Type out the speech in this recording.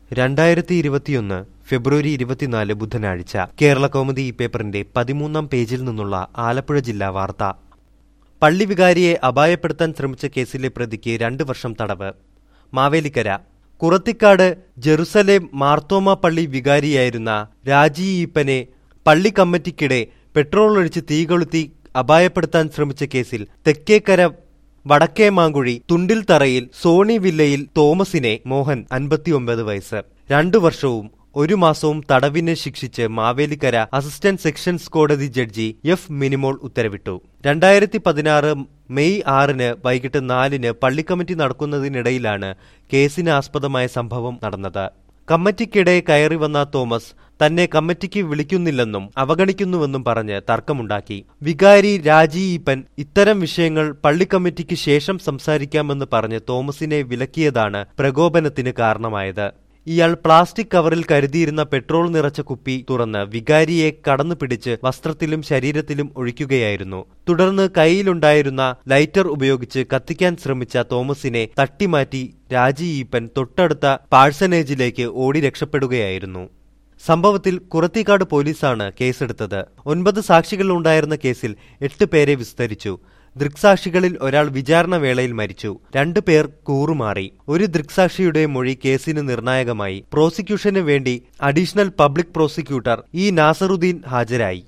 രണ്ടായിരത്തി ഇരുപത്തിയൊന്ന് ഫെബ്രുവരി ഇരുപത്തിനാല് ബുധനാഴ്ച കേരള കൗമുദി ഈ പേപ്പറിന്റെ പതിമൂന്നാം പേജിൽ നിന്നുള്ള ആലപ്പുഴ ജില്ലാ വാർത്ത പള്ളി വികാരിയെ അപായപ്പെടുത്താൻ ശ്രമിച്ച കേസിലെ പ്രതിക്ക് രണ്ടു വർഷം തടവ് മാവേലിക്കര കുറത്തിക്കാട് ജെറുസലേം മാർത്തോമ പള്ളി വികാരിയായിരുന്ന രാജി ഈപ്പനെ പള്ളി കമ്മിറ്റിക്കിടെ പെട്രോൾ ഒഴിച്ച് തീകൊളുത്തി അപായപ്പെടുത്താൻ ശ്രമിച്ച കേസിൽ തെക്കേക്കര വടക്കേ മാങ്കുഴി തുണ്ടിൽ തറയിൽ സോണി വില്ലയിൽ തോമസിനെ മോഹൻ അൻപത്തിയൊമ്പത് വയസ്സ് രണ്ടു വർഷവും ഒരു മാസവും തടവിന് ശിക്ഷിച്ച് മാവേലിക്കര അസിസ്റ്റന്റ് സെഷൻസ് കോടതി ജഡ്ജി എഫ് മിനിമോൾ ഉത്തരവിട്ടു രണ്ടായിരത്തി പതിനാറ് മെയ് ആറിന് വൈകിട്ട് നാലിന് പള്ളിക്കമ്മിറ്റി നടക്കുന്നതിനിടയിലാണ് കേസിന് ആസ്പദമായ സംഭവം നടന്നത് കമ്മിറ്റിക്കിടെ കയറി വന്ന തോമസ് തന്നെ കമ്മിറ്റിക്ക് വിളിക്കുന്നില്ലെന്നും അവഗണിക്കുന്നുവെന്നും പറഞ്ഞ് തർക്കമുണ്ടാക്കി വികാരി രാജി ഈപ്പൻ ഇത്തരം വിഷയങ്ങൾ പള്ളി കമ്മിറ്റിക്ക് ശേഷം സംസാരിക്കാമെന്ന് പറഞ്ഞ് തോമസിനെ വിലക്കിയതാണ് പ്രകോപനത്തിന് കാരണമായത് ഇയാൾ പ്ലാസ്റ്റിക് കവറിൽ കരുതിയിരുന്ന പെട്രോൾ നിറച്ച കുപ്പി തുറന്ന് വികാരിയെ കടന്നു പിടിച്ച് വസ്ത്രത്തിലും ശരീരത്തിലും ഒഴിക്കുകയായിരുന്നു തുടർന്ന് കൈയിലുണ്ടായിരുന്ന ലൈറ്റർ ഉപയോഗിച്ച് കത്തിക്കാൻ ശ്രമിച്ച തോമസിനെ തട്ടിമാറ്റി രാജി ഈപ്പൻ തൊട്ടടുത്ത പാഴ്സനേജിലേക്ക് ഓടി രക്ഷപ്പെടുകയായിരുന്നു സംഭവത്തിൽ കുറത്തിക്കാട് പോലീസാണ് കേസെടുത്തത് ഒൻപത് സാക്ഷികൾ ഉണ്ടായിരുന്ന കേസിൽ എട്ട് പേരെ വിസ്തരിച്ചു ദൃക്സാക്ഷികളിൽ ഒരാൾ വിചാരണ വേളയിൽ മരിച്ചു രണ്ടു പേർ കൂറുമാറി ഒരു ദൃക്സാക്ഷിയുടെ മൊഴി കേസിന് നിർണായകമായി പ്രോസിക്യൂഷന് വേണ്ടി additional public prosecutor E Nasaruddin ഹാജരായി